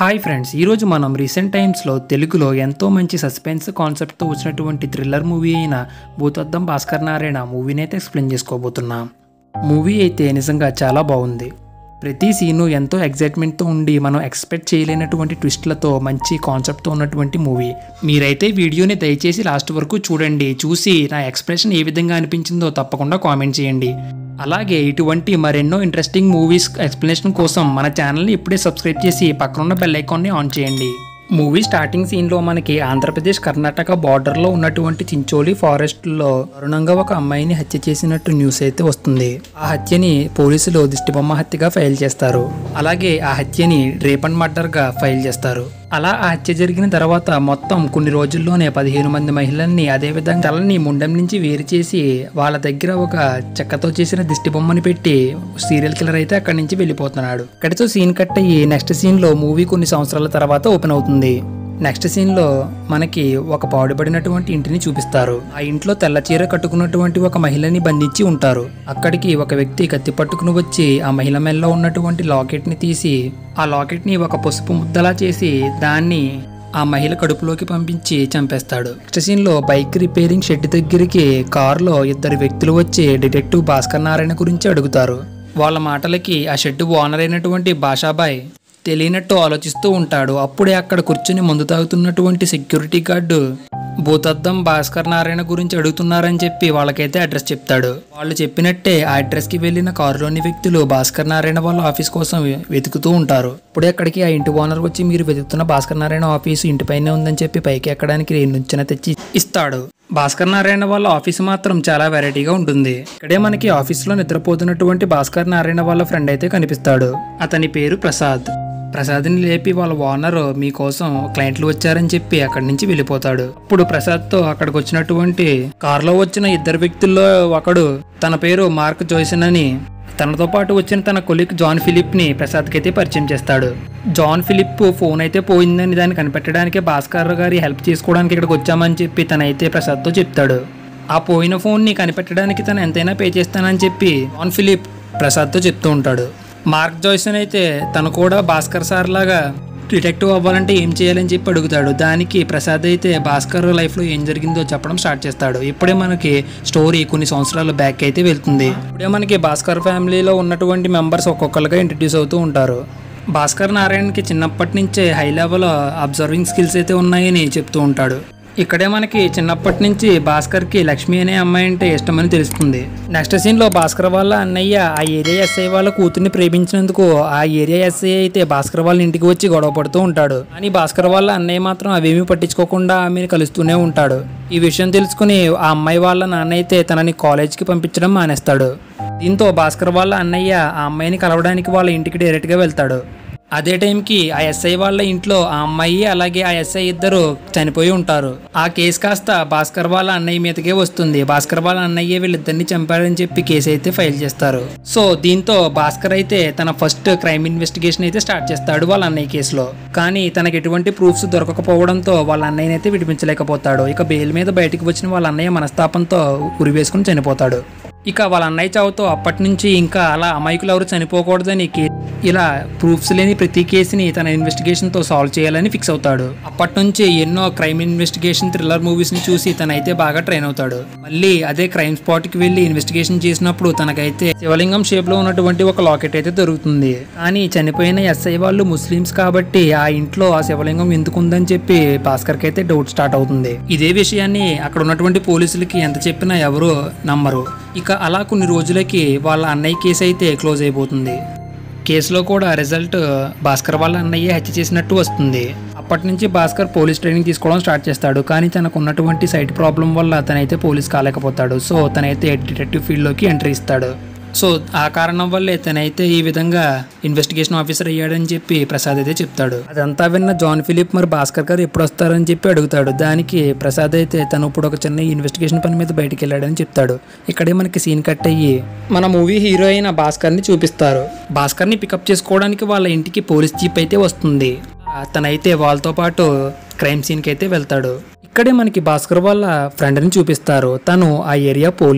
hi friends ఈరోజు మనం recent టైమ్స్లో తెలుగులో ఎంతో మంచి సస్పెన్స్ కాన్సెప్ట్తో వచ్చినటువంటి థ్రిల్లర్ మూవీ అయిన భూతద్దం భాస్కర్ నారాయణ మూవీని అయితే ఎక్స్ప్లెయిన్ చేసుకోబోతున్నాం మూవీ అయితే నిజంగా చాలా బాగుంది ప్రతి సీను ఎంతో ఎగ్జైట్మెంట్తో ఉండి మనం ఎక్స్పెక్ట్ చేయలేనటువంటి ట్విస్ట్లతో మంచి కాన్సెప్ట్తో ఉన్నటువంటి మూవీ మీరైతే వీడియోని దయచేసి లాస్ట్ వరకు చూడండి చూసి నా ఎక్స్ప్రెషన్ ఏ విధంగా అనిపించిందో తప్పకుండా కామెంట్ చేయండి అలాగే ఇటువంటి మరెన్నో ఇంట్రెస్టింగ్ మూవీస్ ఎక్స్ప్లెనేషన్ కోసం మన ఛానల్ని ఇప్పుడే సబ్స్క్రైబ్ చేసి పక్కనున్న బెల్ ఐకాన్ని ఆన్ చేయండి మూవీ స్టార్టింగ్ సీన్లో మనకి ఆంధ్రప్రదేశ్ కర్ణాటక బార్డర్లో ఉన్నటువంటి చించోలి ఫారెస్ట్లో దారుణంగా ఒక అమ్మాయిని హత్య చేసినట్టు న్యూస్ అయితే వస్తుంది ఆ హత్యని పోలీసులు దిష్టిబొమ్మ హత్యగా ఫైల్ చేస్తారు అలాగే ఆ హత్యని రేప్ అండ్ మర్డర్గా ఫైల్ చేస్తారు అలా ఆ హత్య జరిగిన తర్వాత మొత్తం కొన్ని రోజుల్లోనే పదిహేను మంది మహిళల్ని అదేవిధంగా తలని ముండం నుంచి వేరు చేసి వాళ్ళ దగ్గర ఒక చెక్కతో చేసిన దిష్టి బొమ్మని పెట్టి సీరియల్ కిల్లర్ అయితే అక్కడి నుంచి వెళ్ళిపోతున్నాడు ఇక్కడితో సీన్ కట్ అయ్యి నెక్స్ట్ సీన్ లో మూవీ కొన్ని సంవత్సరాల తర్వాత ఓపెన్ అవుతుంది నెక్స్ట్ సీన్లో మనకి ఒక పాడుబడినటువంటి ఇంటిని చూపిస్తారు ఆ ఇంట్లో తెల్ల చీర కట్టుకున్నటువంటి ఒక మహిళని బంధించి ఉంటారు అక్కడికి ఒక వ్యక్తి కత్తి పట్టుకుని వచ్చి ఆ మహిళ మెల్లో ఉన్నటువంటి లాకెట్ని తీసి ఆ లాకెట్ని ఒక పసుపు ముద్దలా చేసి దాన్ని ఆ మహిళ కడుపులోకి పంపించి చంపేస్తాడు నెక్స్ట్ సీన్ లో బైక్ రిపేరింగ్ షెడ్ దగ్గరికి కారులో ఇద్దరు వ్యక్తులు వచ్చి డిటెక్టివ్ భాస్కర్ నారాయణ గురించి అడుగుతారు వాళ్ళ మాటలకి ఆ షెడ్ ఓనర్ అయినటువంటి భాషాబాయ్ తెలియనట్టు ఆలోచిస్తూ ఉంటాడు అప్పుడే అక్కడ కూర్చుని మందు తాగుతున్నటువంటి సెక్యూరిటీ గార్డు భూతద్దం భాస్కర్ నారాయణ గురించి అడుగుతున్నారని చెప్పి వాళ్ళకైతే అడ్రస్ చెప్తాడు వాళ్ళు చెప్పినట్టే ఆ అడ్రస్ కి వెళ్ళిన కారులోని వ్యక్తులు భాస్కర్ నారాయణ వాళ్ళ ఆఫీస్ కోసం వెతుకుతూ ఉంటారు ఇప్పుడే అక్కడికి ఆ ఇంటి ఓనర్ వచ్చి మీరు వెతుకుతున్న భాస్కర్ నారాయణ ఆఫీస్ ఇంటిపైనే ఉందని చెప్పి పైకి ఎక్కడానికి నుంచిన తెచ్చి ఇస్తాడు భాస్కర్ నారాయణ వాళ్ళ ఆఫీస్ మాత్రం చాలా వెరైటీగా ఉంటుంది ఇక్కడే మనకి ఆఫీస్లో నిద్రపోతున్నటువంటి భాస్కర్ నారాయణ వాళ్ళ ఫ్రెండ్ అయితే కనిపిస్తాడు అతని పేరు ప్రసాద్ ప్రసాద్ని లేపి వాళ్ళ ఓనర్ మీకోసం క్లయింట్లు వచ్చారని చెప్పి అక్కడి నుంచి వెళ్ళిపోతాడు ఇప్పుడు ప్రసాద్తో అక్కడికి వచ్చినటువంటి కారులో వచ్చిన ఇద్దరు వ్యక్తుల్లో ఒకడు తన పేరు మార్క్ జోయిసన్ అని తనతో పాటు వచ్చిన తన కొలిక్ జాన్ ఫిలిప్ ని ప్రసాద్కి అయితే పరిచయం చేస్తాడు జాన్ ఫిలిప్ ఫోన్ అయితే పోయిందని దాన్ని కనిపెట్టడానికి భాస్కర్ గారి హెల్ప్ చేసుకోవడానికి ఇక్కడికి వచ్చామని చెప్పి తనైతే ప్రసాద్తో చెప్తాడు ఆ పోయిన ఫోన్ని కనిపెట్టడానికి తను ఎంతైనా పే చేస్తానని చెప్పి జాన్ ఫిలిప్ ప్రసాద్తో చెప్తూ ఉంటాడు మార్క్ జాయ్సన్ అయితే తను కూడా భాస్కర్ సార్ లాగా డిటెక్టివ్ అవ్వాలంటే ఏం చేయాలని చెప్పి అడుగుతాడు దానికి ప్రసాద్ అయితే భాస్కర్ లైఫ్లో ఏం జరిగిందో చెప్పడం స్టార్ట్ చేస్తాడు ఇప్పుడే మనకి స్టోరీ కొన్ని సంవత్సరాల బ్యాక్ అయితే వెళ్తుంది ఇప్పుడే మనకి భాస్కర్ ఫ్యామిలీలో ఉన్నటువంటి మెంబర్స్ ఒక్కొక్కరుగా ఇంట్రడ్యూస్ అవుతూ ఉంటారు భాస్కర్ నారాయణకి చిన్నప్పటి నుంచే హై లెవెల్ అబ్జర్వింగ్ స్కిల్స్ అయితే ఉన్నాయని చెప్తూ ఉంటాడు ఇక్కడే మనకి చిన్నప్పటి నుంచి భాస్కర్కి లక్ష్మి అనే అమ్మాయి అంటే ఇష్టమని తెలుస్తుంది నెక్స్ట్ సీన్లో భాస్కర్ వాళ్ళ అన్నయ్య ఆ ఏరియా ఎస్ఐ వాళ్ళ కూతుర్ని ప్రేమించినందుకు ఆ ఏరియా ఎస్ఐ అయితే భాస్కర్ వాళ్ళ ఇంటికి వచ్చి గొడవ పడుతూ ఉంటాడు కానీ భాస్కర్ వాళ్ళ అన్నయ్య మాత్రం అవేమీ పట్టించుకోకుండా ఆమెను కలుస్తూనే ఉంటాడు ఈ విషయం తెలుసుకుని ఆ అమ్మాయి వాళ్ళ నాన్న అయితే తనని కాలేజ్కి పంపించడం మానేస్తాడు దీంతో భాస్కర్ వాళ్ళ అన్నయ్య ఆ అమ్మాయిని కలవడానికి వాళ్ళ ఇంటికి డైరెక్ట్గా వెళ్తాడు అదే టైంకి ఆ ఎస్ఐ వాళ్ళ ఇంట్లో ఆ అమ్మాయి అలాగే ఆ ఎస్ఐ ఇద్దరు చనిపోయి ఉంటారు ఆ కేసు కాస్త భాస్కర్ వాళ్ళ అన్నయ్య మీదకే వస్తుంది భాస్కర్ వాళ్ళ అన్నయ్య వీళ్ళిద్దరిని చంపారని చెప్పి కేసు అయితే ఫైల్ చేస్తారు సో దీంతో భాస్కర్ అయితే తన ఫస్ట్ క్రైమ్ ఇన్వెస్టిగేషన్ అయితే స్టార్ట్ చేస్తాడు వాళ్ళ అన్నయ్య కేసులో కానీ తనకి ఎటువంటి ప్రూఫ్స్ దొరకకపోవడంతో వాళ్ళ అన్నయ్యని అయితే విడిపించలేకపోతాడు ఇక బెయిల్ మీద బయటికి వచ్చిన వాళ్ళ అన్నయ్య మనస్తాపంతో ఉరివేసుకుని చనిపోతాడు ఇక వాళ్ళ అన్నయ్య చావుతో అప్పటి నుంచి ఇంకా అలా అమాయకులు ఎవరు చనిపోకూడదని కే- ఇలా ప్రూఫ్స్ లేని ప్రతి కేసుని తన ఇన్వెస్టిగేషన్తో సాల్వ్ చేయాలని ఫిక్స్ అవుతాడు అప్పటి నుంచి ఎన్నో క్రైమ్ ఇన్వెస్టిగేషన్ థ్రిల్లర్ మూవీస్ని చూసి తనైతే బాగా ట్రైన్ అవుతాడు మళ్ళీ అదే క్రైమ్ స్పాట్కి వెళ్ళి ఇన్వెస్టిగేషన్ చేసినప్పుడు తనకైతే శివలింగం షేప్లో ఉన్నటువంటి ఒక లాకెట్ అయితే దొరుకుతుంది కానీ చనిపోయిన ఎస్ఐ వాళ్ళు ముస్లిమ్స్ కాబట్టి ఆ ఇంట్లో ఆ శివలింగం ఎందుకు ఉందని చెప్పి భాస్కర్కి అయితే డౌట్ స్టార్ట్ అవుతుంది ఇదే విషయాన్ని అక్కడ ఉన్నటువంటి పోలీసులకి ఎంత చెప్పినా ఎవరు నమ్మరు ఇక అలా కొన్ని రోజులకి వాళ్ళ అన్నయ్య కేసు అయితే క్లోజ్ అయిపోతుంది కేసులో కూడా రిజల్ట్ భాస్కర్ వాళ్ళ అన్నయ్య హత్య చేసినట్టు వస్తుంది అప్పటి నుంచి భాస్కర్ పోలీస్ ట్రైనింగ్ తీసుకోవడం స్టార్ట్ చేస్తాడు కానీ తనకు ఉన్నటువంటి సైట్ ప్రాబ్లం వల్ల తనైతే పోలీస్ కాలేకపోతాడు సో తనైతే డిటెక్టివ్ ఫీల్డ్లోకి ఎంట్రీ ఇస్తాడు సో ఆ కారణం వల్లే తనైతే ఈ విధంగా ఇన్వెస్టిగేషన్ ఆఫీసర్ అయ్యాడని చెప్పి ప్రసాద్ అయితే చెప్తాడు అదంతా విన్న జాన్ ఫిలిప్ మరి భాస్కర్ గారు ఎప్పుడు వస్తారని చెప్పి అడుగుతాడు దానికి ప్రసాద్ అయితే తను ఇప్పుడు ఒక చిన్న ఇన్వెస్టిగేషన్ పని మీద బయటికి వెళ్ళాడని చెప్తాడు ఇక్కడే మనకి సీన్ కట్ అయ్యి మన మూవీ హీరో అయిన భాస్కర్ని చూపిస్తారు భాస్కర్ని పికప్ చేసుకోవడానికి వాళ్ళ ఇంటికి పోలీస్ జీప్ అయితే వస్తుంది ఆ, తనైతే వాళ్ళతో పాటు క్రైమ్ సీన్కి అయితే వెళ్తాడు ఇక్కడే మనకి భాస్కర్ వాళ్ళ ఫ్రెండ్ని చూపిస్తారు తను ఆ ఏరియా పోలీస్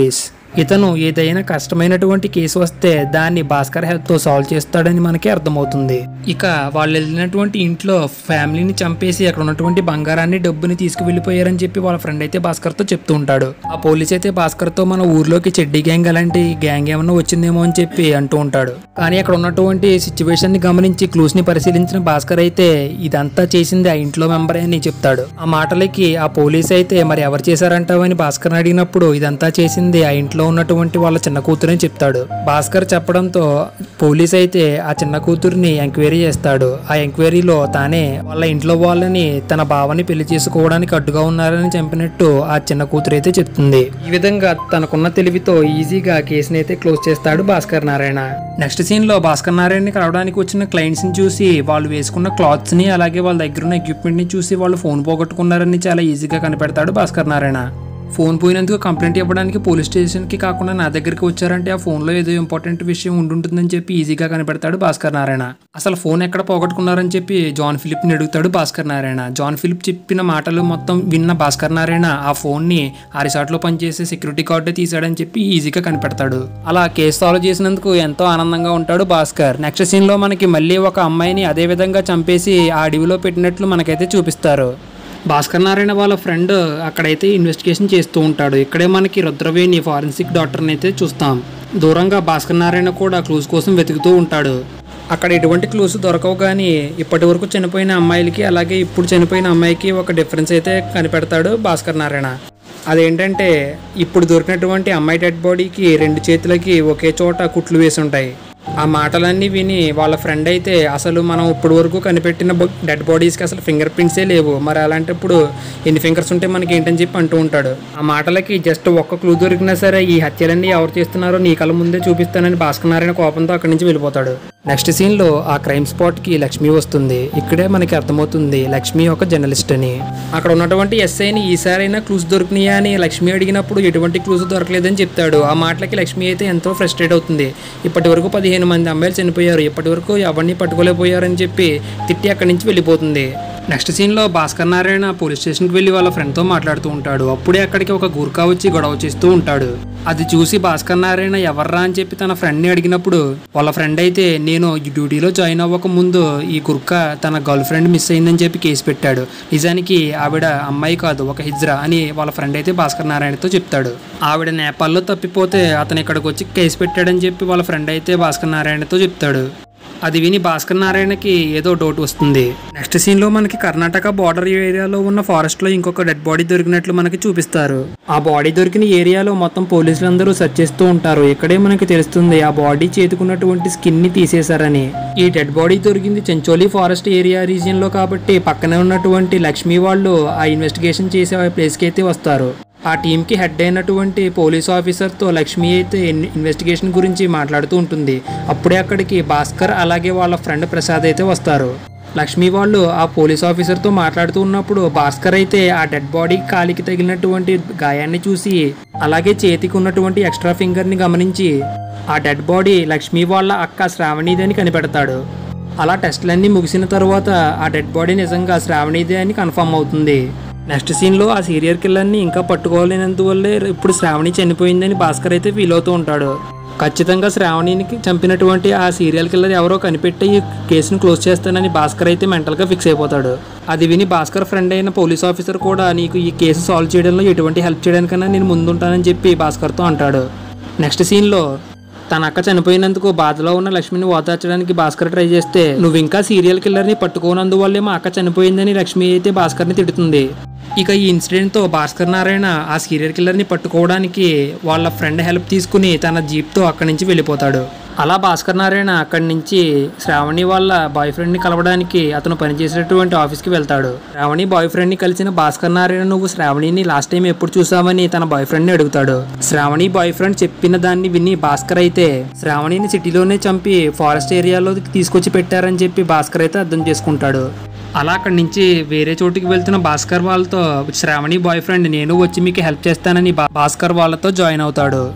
ఇతను ఏదైనా కష్టమైనటువంటి కేసు వస్తే దాన్ని భాస్కర్ హెల్ప్తో సాల్వ్ చేస్తాడని మనకి అర్థమవుతుంది ఇక వాళ్ళు వెళ్ళినటువంటి ఇంట్లో ఫ్యామిలీని చంపేసి అక్కడ ఉన్నటువంటి బంగారాన్ని డబ్బుని తీసుకువెళ్ళిపోయారని చెప్పి వాళ్ళ ఫ్రెండ్ అయితే భాస్కర్తో చెప్తూ ఉంటాడు ఆ పోలీస్ అయితే భాస్కర్తో మన ఊర్లోకి చెడ్డీ గ్యాంగ్ అలాంటి గ్యాంగ్ ఏమన్నా వచ్చిందేమో అని చెప్పి అంటూ ఉంటాడు కానీ అక్కడ ఉన్నటువంటి సిచ్యువేషన్ ని గమనించి క్లూస్ ని పరిశీలించిన భాస్కర్ అయితే ఇదంతా చేసింది ఆ ఇంట్లో మెంబరే అని చెప్తాడు ఆ మాటలకి ఆ పోలీస్ అయితే మరి ఎవరు చేశారంటావని భాస్కర్ అడిగినప్పుడు ఇదంతా చేసింది ఆ ఇంట్లో ఉన్నటువంటి వాళ్ళ చిన్న కూతురని చెప్తాడు భాస్కర్ చెప్పడంతో పోలీస్ అయితే ఆ చిన్న కూతుర్ని ఎంక్వైరీ చేస్తాడు ఆ ఎంక్వైరీలో తానే వాళ్ళ ఇంట్లో వాళ్ళని తన బావని పెళ్లి చేసుకోవడానికి అడ్డుగా ఉన్నారని చంపినట్టు ఆ చిన్న కూతురు అయితే చెప్తుంది ఈ విధంగా తనకున్న తెలివితో ఈజీగా కేసుని అయితే క్లోజ్ చేస్తాడు భాస్కర్ నారాయణ నెక్స్ట్ సీన్ లో భాస్కర్ నారాయణ కలవడానికి వచ్చిన క్లయింట్స్ ని చూసి వాళ్ళు వేసుకున్న క్లాత్స్ ని అలాగే వాళ్ళ దగ్గర ఉన్న ఎక్విప్మెంట్ ని చూసి వాళ్ళు ఫోన్ పోగొట్టుకున్నారని చాలా ఈజీగా కనిపెడతాడు భాస్కర్ నారాయణ ఫోన్ పోయినందుకు కంప్లైంట్ ఇవ్వడానికి పోలీస్ స్టేషన్కి కాకుండా నా దగ్గరికి వచ్చారంటే ఆ ఫోన్లో ఏదో ఇంపార్టెంట్ విషయం ఉండుంటుందని చెప్పి ఈజీగా కనిపెడతాడు భాస్కర్ నారాయణ అసలు ఫోన్ ఎక్కడ పోగొట్టుకున్నారని చెప్పి జాన్ ఫిలిప్ని అడుగుతాడు భాస్కర్ నారాయణ జాన్ ఫిలిప్ చెప్పిన మాటలు మొత్తం విన్న భాస్కర్ నారాయణ ఆ ఫోన్ని ఆ రిసార్ట్లో పనిచేసే సెక్యూరిటీ గార్డే తీసాడని చెప్పి ఈజీగా కనిపెడతాడు అలా కేసు సాల్వ్ చేసినందుకు ఎంతో ఆనందంగా ఉంటాడు భాస్కర్ నెక్స్ట్ సీన్లో మనకి మళ్ళీ ఒక అమ్మాయిని అదే విధంగా చంపేసి ఆ అడవిలో పెట్టినట్లు మనకైతే చూపిస్తారు భాస్కర్ నారాయణ వాళ్ళ ఫ్రెండ్ అక్కడైతే ఇన్వెస్టిగేషన్ చేస్తూ ఉంటాడు ఇక్కడే మనకి రుద్రవేణి ఫారెన్సిక్ డాక్టర్ని అయితే చూస్తాం దూరంగా భాస్కర్ నారాయణ కూడా క్లూస్ కోసం వెతుకుతూ ఉంటాడు అక్కడ ఎటువంటి క్లూస్ దొరకవు కానీ ఇప్పటి వరకు చనిపోయిన అమ్మాయిలకి అలాగే ఇప్పుడు చనిపోయిన అమ్మాయికి ఒక డిఫరెన్స్ అయితే కనిపెడతాడు భాస్కర్ నారాయణ అదేంటంటే ఇప్పుడు దొరికినటువంటి అమ్మాయి డెడ్ బాడీకి రెండు చేతులకి ఒకే చోట కుట్లు వేసి ఉంటాయి ఆ మాటలన్నీ విని వాళ్ళ ఫ్రెండ్ అయితే అసలు మనం ఇప్పటి వరకు కనిపెట్టిన డెడ్ బాడీస్కి అసలు ఫింగర్ ప్రింట్సే లేవు మరి అలాంటప్పుడు ఎన్ని ఫింగర్స్ ఉంటే మనకి ఏంటని చెప్పి అంటూ ఉంటాడు ఆ మాటలకి జస్ట్ ఒక్క క్లూ దొరికినా సరే ఈ హత్యలన్నీ ఎవరు చేస్తున్నారో నీ కళ్ళ ముందే చూపిస్తానని భాస్కర్ నారాయణ కోపంతో అక్కడి నుంచి వెళ్ళిపోతాడు నెక్స్ట్ సీన్లో ఆ క్రైమ్ స్పాట్కి లక్ష్మి వస్తుంది ఇక్కడే మనకి అర్థమవుతుంది లక్ష్మి ఒక జర్నలిస్ట్ అని అక్కడ ఉన్నటువంటి ఎస్ఐని ఈసారైనా క్లూస్ దొరికినాయా అని లక్ష్మి అడిగినప్పుడు ఎటువంటి క్లూస్ దొరకలేదని చెప్తాడు ఆ మాటలకి లక్ష్మి అయితే ఎంతో ఫ్రస్ట్రేట్ అవుతుంది ఇప్పటి వరకు పదిహేను మంది అమ్మాయిలు చనిపోయారు ఇప్పటి వరకు ఎవరిని పట్టుకోలేకపోయారని చెప్పి తిట్టి అక్కడి నుంచి వెళ్ళిపోతుంది నెక్స్ట్ సీన్లో భాస్కర్ నారాయణ పోలీస్ స్టేషన్కి వెళ్ళి వాళ్ళ ఫ్రెండ్తో మాట్లాడుతూ ఉంటాడు అప్పుడే అక్కడికి ఒక గుర్కా వచ్చి గొడవ చేస్తూ ఉంటాడు అది చూసి భాస్కర్ నారాయణ ఎవర్రా అని చెప్పి తన ఫ్రెండ్ని అడిగినప్పుడు వాళ్ళ ఫ్రెండ్ అయితే నేను ఈ డ్యూటీలో జాయిన్ అవ్వక ముందు ఈ గుర్కా తన గర్ల్ ఫ్రెండ్ మిస్ అయిందని చెప్పి కేసు పెట్టాడు నిజానికి ఆవిడ అమ్మాయి కాదు ఒక హిజ్రా అని వాళ్ళ ఫ్రెండ్ అయితే భాస్కర్ నారాయణతో చెప్తాడు ఆవిడ నేపాల్లో తప్పిపోతే అతను ఇక్కడికి వచ్చి కేసు పెట్టాడని చెప్పి వాళ్ళ ఫ్రెండ్ అయితే భాస్కర్ నారాయణతో చెప్తాడు అది విని భాస్కర్ నారాయణకి ఏదో డౌట్ వస్తుంది నెక్స్ట్ సీన్ లో మనకి కర్ణాటక బార్డర్ ఏరియాలో ఉన్న ఫారెస్ట్ లో ఇంకొక డెడ్ బాడీ దొరికినట్లు మనకి చూపిస్తారు ఆ బాడీ దొరికిన ఏరియాలో మొత్తం పోలీసులు అందరూ సెర్చ్ చేస్తూ ఉంటారు ఇక్కడే మనకి తెలుస్తుంది ఆ బాడీ చేతుకున్నటువంటి స్కిన్ ని తీసేశారని ఈ డెడ్ బాడీ దొరికింది చెంచోలి ఫారెస్ట్ ఏరియా రీజియన్ లో కాబట్టి పక్కనే ఉన్నటువంటి లక్ష్మి వాళ్ళు ఆ ఇన్వెస్టిగేషన్ చేసే ప్లేస్ కి అయితే వస్తారు ఆ టీంకి హెడ్ అయినటువంటి పోలీస్ ఆఫీసర్తో లక్ష్మి అయితే ఇన్- ఇన్వెస్టిగేషన్ గురించి మాట్లాడుతూ ఉంటుంది అప్పుడే అక్కడికి భాస్కర్ అలాగే వాళ్ళ ఫ్రెండ్ ప్రసాద్ అయితే వస్తారు లక్ష్మి వాళ్ళు ఆ పోలీస్ ఆఫీసర్తో మాట్లాడుతూ ఉన్నప్పుడు భాస్కర్ అయితే ఆ డెడ్ బాడీ కాలికి తగిలినటువంటి గాయాన్ని చూసి అలాగే చేతికి ఉన్నటువంటి ఎక్స్ట్రా ఫింగర్ని గమనించి ఆ డెడ్ బాడీ లక్ష్మి వాళ్ళ అక్క శ్రావణిదని కనిపెడతాడు అలా టెస్ట్లన్నీ ముగిసిన తర్వాత ఆ డెడ్ బాడీ నిజంగా శ్రావణిదే అని కన్ఫర్మ్ అవుతుంది నెక్స్ట్ సీన్లో ఆ సీరియల్ కిల్లర్ని ఇంకా పట్టుకోలేనందువల్లే ఇప్పుడు శ్రావణి చనిపోయిందని భాస్కర్ అయితే ఫీల్ అవుతూ ఉంటాడు ఖచ్చితంగా శ్రావణిని చంపినటువంటి ఆ సీరియల్ కిల్లర్ ఎవరో కనిపెట్టి ఈ కేసును క్లోజ్ చేస్తానని భాస్కర్ అయితే మెంటల్గా ఫిక్స్ అయిపోతాడు అది విని భాస్కర్ ఫ్రెండ్ అయిన పోలీస్ ఆఫీసర్ కూడా నీకు ఈ కేసు సాల్వ్ చేయడంలో ఎటువంటి హెల్ప్ చేయడానికన్నా నేను ముందుంటానని చెప్పి భాస్కర్తో అంటాడు నెక్స్ట్ సీన్లో తన అక్క చనిపోయినందుకు బాధలో ఉన్న లక్ష్మిని ఓదార్చడానికి భాస్కర్ ట్రై చేస్తే నువ్వు ఇంకా సీరియల్ కిల్లర్ని పట్టుకోనందువల్లే మా అక్క చనిపోయిందని లక్ష్మి అయితే భాస్కర్ని తిడుతుంది ఇక ఈ ఇన్సిడెంట్తో భాస్కర్ నారాయణ ఆ సీరియల్ కిల్లర్ని పట్టుకోవడానికి వాళ్ళ ఫ్రెండ్ హెల్ప్ తీసుకుని తన జీప్తో అక్కడి నుంచి వెళ్ళిపోతాడు అలా భాస్కర్ నారాయణ అక్కడి నుంచి శ్రావణి వాళ్ళ బాయ్ ఫ్రెండ్ని కలవడానికి అతను పనిచేసేటువంటి ఆఫీస్కి వెళ్తాడు శ్రావణి బాయ్ ఫ్రెండ్ని కలిసిన భాస్కర్ నారాయణ నువ్వు శ్రావణిని లాస్ట్ టైం ఎప్పుడు చూసావని తన బాయ్ ఫ్రెండ్ని అడుగుతాడు శ్రావణి బాయ్ ఫ్రెండ్ చెప్పిన దాన్ని విని భాస్కర్ అయితే శ్రావణిని సిటీలోనే చంపి ఫారెస్ట్ ఏరియాలో తీసుకొచ్చి పెట్టారని చెప్పి భాస్కర్ అయితే అర్థం చేసుకుంటాడు అలా అక్కడి నుంచి వేరే చోటుకి వెళ్తున్న భాస్కర్ వాళ్ళతో శ్రావణి బాయ్ ఫ్రెండ్ నేను వచ్చి మీకు హెల్ప్ చేస్తానని భా- భాస్కర్ వాళ్ళతో జాయిన్ అవుతాడు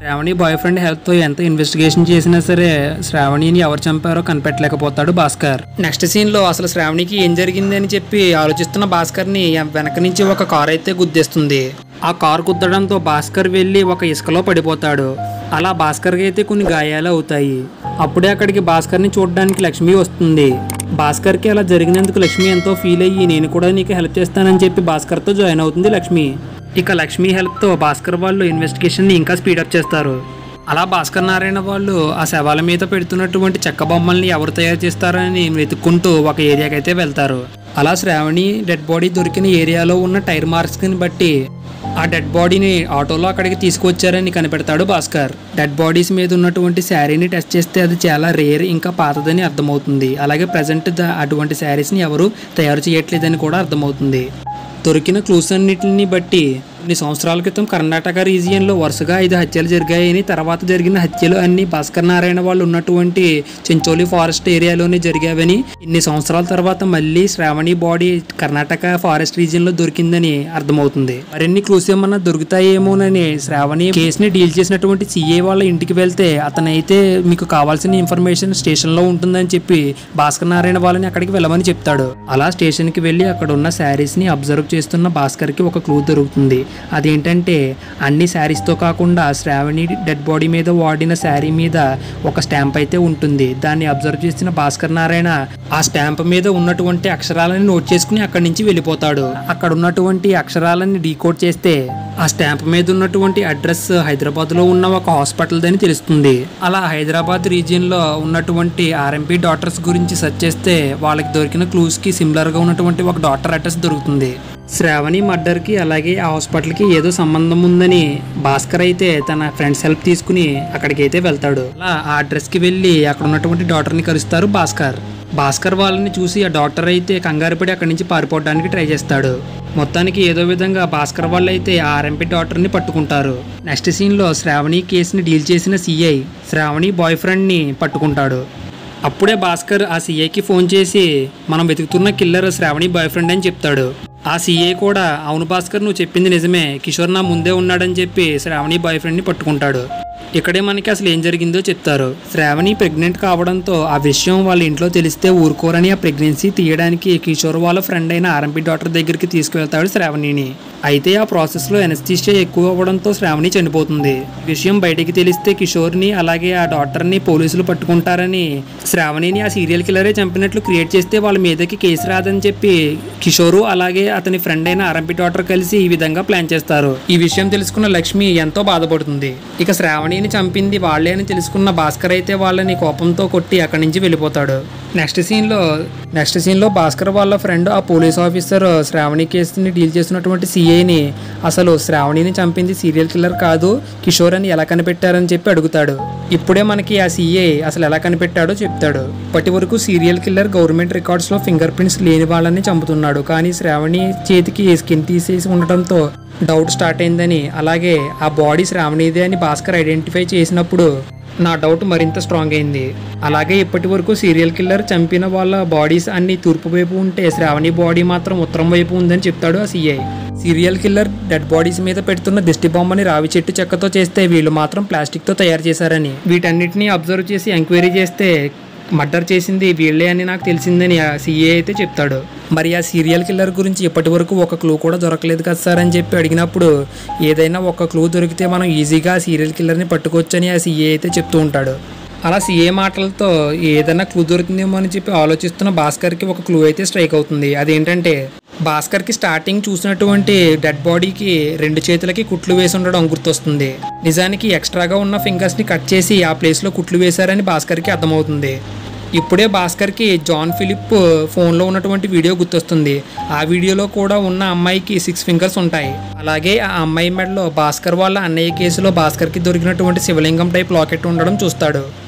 శ్రావణి బాయ్ ఫ్రెండ్ హెల్ప్తో ఎంత ఇన్వెస్టిగేషన్ చేసినా సరే శ్రావణిని ఎవరు చంపారో కనిపెట్టలేకపోతాడు భాస్కర్ నెక్స్ట్ సీన్లో అసలు శ్రావణికి ఏం జరిగింది అని చెప్పి ఆలోచిస్తున్న భాస్కర్ని వెనక నుంచి ఒక కార్ అయితే గుద్దేస్తుంది ఆ కారు గుద్దడంతో భాస్కర్ వెళ్ళి ఒక ఇసుకలో పడిపోతాడు అలా భాస్కర్కి అయితే కొన్ని గాయాలు అవుతాయి అప్పుడే అక్కడికి భాస్కర్ని చూడడానికి లక్ష్మి వస్తుంది భాస్కర్కి అలా జరిగినందుకు లక్ష్మి ఎంతో ఫీల్ అయ్యి నేను కూడా నీకు హెల్ప్ చేస్తానని చెప్పి భాస్కర్తో జాయిన్ అవుతుంది లక్ష్మి ఇక లక్ష్మి హెల్ప్తో భాస్కర్ వాళ్ళు ఇన్వెస్టిగేషన్ని ఇంకా స్పీడప్ చేస్తారు అలా భాస్కర్ నారాయణ వాళ్ళు ఆ శవాల మీద పెడుతున్నటువంటి చెక్క బొమ్మల్ని ఎవరు తయారు చేస్తారని వెతుక్కుంటూ ఒక ఏరియాకి అయితే వెళ్తారు అలా శ్రావణి డెడ్ బాడీ దొరికిన ఏరియాలో ఉన్న టైర్ మార్క్స్ని బట్టి ఆ డెడ్ బాడీని ఆటోలో అక్కడికి తీసుకొచ్చారని కనిపెడతాడు భాస్కర్ డెడ్ బాడీస్ మీద ఉన్నటువంటి శారీని టెస్ట్ చేస్తే అది చాలా రేర్ ఇంకా పాతదని అర్థమవుతుంది అలాగే ప్రజెంట్ అటువంటి శారీస్ని ఎవరు తయారు చేయట్లేదని కూడా అర్థమవుతుంది దొరికిన క్లూస్ అన్నిటిని బట్టి కొన్ని సంవత్సరాల క్రితం కర్ణాటక రీజియన్లో వరుసగా ఐదు హత్యలు జరిగాయని తర్వాత జరిగిన హత్యలు అన్ని భాస్కర్ నారాయణ వాళ్ళు ఉన్నటువంటి చెంచోలి ఫారెస్ట్ ఏరియాలోనే జరిగావని ఇన్ని సంవత్సరాల తర్వాత మళ్ళీ శ్రావణి బాడీ కర్ణాటక ఫారెస్ట్ రీజియన్లో దొరికిందని అర్థమవుతుంది మరిన్ని క్లూస్ ఏమన్నా దొరుకుతాయేమోనని శ్రావణి కేసుని డీల్ చేసినటువంటి సిఏ వాళ్ళ ఇంటికి వెళ్తే అతనైతే మీకు కావాల్సిన ఇన్ఫర్మేషన్ స్టేషన్లో ఉంటుందని చెప్పి భాస్కర్ నారాయణ వాళ్ళని అక్కడికి వెళ్ళమని చెప్తాడు అలా స్టేషన్కి వెళ్ళి అక్కడ ఉన్న శారీస్ని అబ్జర్వ్ చేస్తున్న భాస్కర్కి ఒక క్లూ దొరుకుతుంది అదేంటంటే అన్ని శారీస్తో కాకుండా శ్రావణి డెడ్ బాడీ మీద వాడిన శారీ మీద ఒక స్టాంప్ అయితే ఉంటుంది దాన్ని అబ్జర్వ్ చేసిన భాస్కర్ నారాయణ ఆ స్టాంప్ మీద ఉన్నటువంటి అక్షరాలని నోట్ చేసుకుని అక్కడి నుంచి వెళ్ళిపోతాడు అక్కడ ఉన్నటువంటి అక్షరాలని డీకోడ్ చేస్తే ఆ స్టాంప్ మీద ఉన్నటువంటి అడ్రస్ హైదరాబాద్ లో ఉన్న ఒక హాస్పిటల్ అని తెలుస్తుంది అలా హైదరాబాద్ రీజియన్ లో ఉన్నటువంటి ఆర్ఎంపీ డాక్టర్స్ గురించి సెర్చ్ చేస్తే వాళ్ళకి దొరికిన క్లూస్ కి సిమిలర్ గా ఉన్నటువంటి ఒక డాక్టర్ అడ్రస్ దొరుకుతుంది శ్రావణి మర్డర్ కి అలాగే ఆ హాస్పిటల్ కి ఏదో సంబంధం ఉందని భాస్కర్ అయితే తన ఫ్రెండ్స్ హెల్ప్ తీసుకుని అక్కడికి అయితే వెళ్తాడు అలా ఆ అడ్రస్ కి వెళ్ళి అక్కడ ఉన్నటువంటి డాక్టర్ ని కలుస్తారు భాస్కర్ భాస్కర్ వాళ్ళని చూసి ఆ డాక్టర్ అయితే కంగారు పడి అక్కడి నుంచి పారిపోవడానికి ట్రై చేస్తాడు మొత్తానికి ఏదో విధంగా భాస్కర్ వాళ్ళు అయితే ఆ ఆర్ఎంపీ డాక్టర్ని పట్టుకుంటారు నెక్స్ట్ సీన్లో శ్రావణి కేసుని డీల్ చేసిన సిఐ శ్రావణి బాయ్ ఫ్రెండ్ని పట్టుకుంటాడు అప్పుడే భాస్కర్ ఆ సీఐకి ఫోన్ చేసి మనం వెతుకుతున్న కిల్లర్ శ్రావణి బాయ్ ఫ్రెండ్ అని చెప్తాడు ఆ సీఏ కూడా అవును భాస్కర్ నువ్వు చెప్పింది నిజమే కిషోర్ నా ముందే ఉన్నాడని చెప్పి శ్రావణి బాయ్ ఫ్రెండ్ని పట్టుకుంటాడు ఇక్కడే మనకి అసలు ఏం జరిగిందో చెప్తారు శ్రావణి ప్రెగ్నెంట్ కావడంతో ఆ విషయం వాళ్ళ ఇంట్లో తెలిస్తే ఊరుకోరని ఆ ప్రెగ్నెన్సీ తీయడానికి కిషోర్ వాళ్ళ ఫ్రెండ్ అయిన ఆర్ఎంపీ డాక్టర్ దగ్గరికి తీసుకువెళ్తాడు శ్రావణిని అయితే ఆ ప్రాసెస్లో ఎనస్థీషియా ఎక్కువ అవ్వడంతో శ్రావణి చనిపోతుంది ఈ విషయం బయటికి తెలిస్తే కిషోర్ని అలాగే ఆ డాక్టర్ని పోలీసులు పట్టుకుంటారని శ్రావణిని ఆ సీరియల్ కిల్లరే చంపినట్లు క్రియేట్ చేస్తే వాళ్ళ మీదకి కేసు రాదని చెప్పి కిషోరు అలాగే అతని ఫ్రెండ్ అయిన ఆర్ఎంపీ డాక్టర్ కలిసి ఈ విధంగా ప్లాన్ చేస్తారు ఈ విషయం తెలుసుకున్న లక్ష్మి ఎంతో బాధపడుతుంది ఇక శ్రావణిని చంపింది వాళ్ళే అని తెలుసుకున్న భాస్కర్ అయితే వాళ్ళని కోపంతో కొట్టి అక్కడి నుంచి వెళ్ళిపోతాడు నెక్స్ట్ సీన్లో నెక్స్ట్ సీన్లో భాస్కర్ వాళ్ళ ఫ్రెండ్ ఆ పోలీస్ ఆఫీసర్ శ్రావణి కేసుని డీల్ చేసినటువంటి సిఐని అసలు శ్రావణిని చంపింది సీరియల్ కిల్లర్ కాదు కిషోర్ అని ఎలా కనిపెట్టారని చెప్పి అడుగుతాడు ఇప్పుడే మనకి ఆ సిఐ అసలు ఎలా కనిపెట్టాడో చెప్తాడు ఇప్పటి వరకు సీరియల్ కిల్లర్ గవర్నమెంట్ రికార్డ్స్లో ఫింగర్ ప్రింట్స్ లేని వాళ్ళని చంపుతున్నాడు కానీ శ్రావణి చేతికి స్కిన్ తీసేసి ఉండటంతో డౌట్ స్టార్ట్ అయిందని అలాగే ఆ బాడీ శ్రావణిదే అని భాస్కర్ ఐడెంటిఫై చేసినప్పుడు నా డౌట్ మరింత స్ట్రాంగ్ అయింది అలాగే ఇప్పటి వరకు సీరియల్ కిల్లర్ చంపిన వాళ్ళ బాడీస్ అన్ని తూర్పు వైపు ఉంటే శ్రావణి బాడీ మాత్రం ఉత్తరం వైపు ఉందని చెప్తాడు ఆ CI serial killer dead bodies మీద పెడుతున్న దిష్టి బొమ్మని రావి చెట్టు చెక్కతో చేస్తే వీళ్ళు మాత్రం ప్లాస్టిక్తో తయారు చేశారని వీటన్నిటిని అబ్జర్వ్ చేసి ఎంక్వైరీ చేస్తే మర్డర్ చేసింది వీళ్ళే అని నాకు తెలిసిందని ఆ సీఏ అయితే చెప్తాడు మరి ఆ సీరియల్ కిల్లర్ గురించి ఇప్పటి వరకు ఒక క్లూ కూడా దొరకలేదు కదా సార్ అని చెప్పి అడిగినప్పుడు ఏదైనా ఒక క్లూ దొరికితే మనం ఈజీగా ఆ సీరియల్ కిల్లర్ని పట్టుకోవచ్చని ఆ సీఏ అయితే చెప్తూ ఉంటాడు అలా సీఏ మాటలతో ఏదైనా క్లూ దొరుకుతుందేమో అని చెప్పి ఆలోచిస్తున్న భాస్కర్కి ఒక క్లూ అయితే స్ట్రైక్ అవుతుంది అదేంటంటే భాస్కర్కి స్టార్టింగ్ చూసినటువంటి డెడ్ బాడీకి రెండు చేతులకి కుట్లు వేసి ఉండడం గుర్తొస్తుంది నిజానికి ఎక్స్ట్రాగా ఉన్న ఫింగర్స్ని కట్ చేసి ఆ ప్లేస్లో కుట్లు వేశారని భాస్కర్కి అర్థమవుతుంది ఇప్పుడే భాస్కర్కి జాన్ ఫిలిప్ ఫోన్లో ఉన్నటువంటి వీడియో గుర్తొస్తుంది ఆ వీడియోలో కూడా ఉన్న అమ్మాయికి సిక్స్ ఫింగర్స్ ఉంటాయి అలాగే ఆ అమ్మాయి మెడలో భాస్కర్ వాళ్ళ అన్నయ్య కేసులో భాస్కర్కి దొరికినటువంటి శివలింగం టైప్ లాకెట్ ఉండడం చూస్తాడు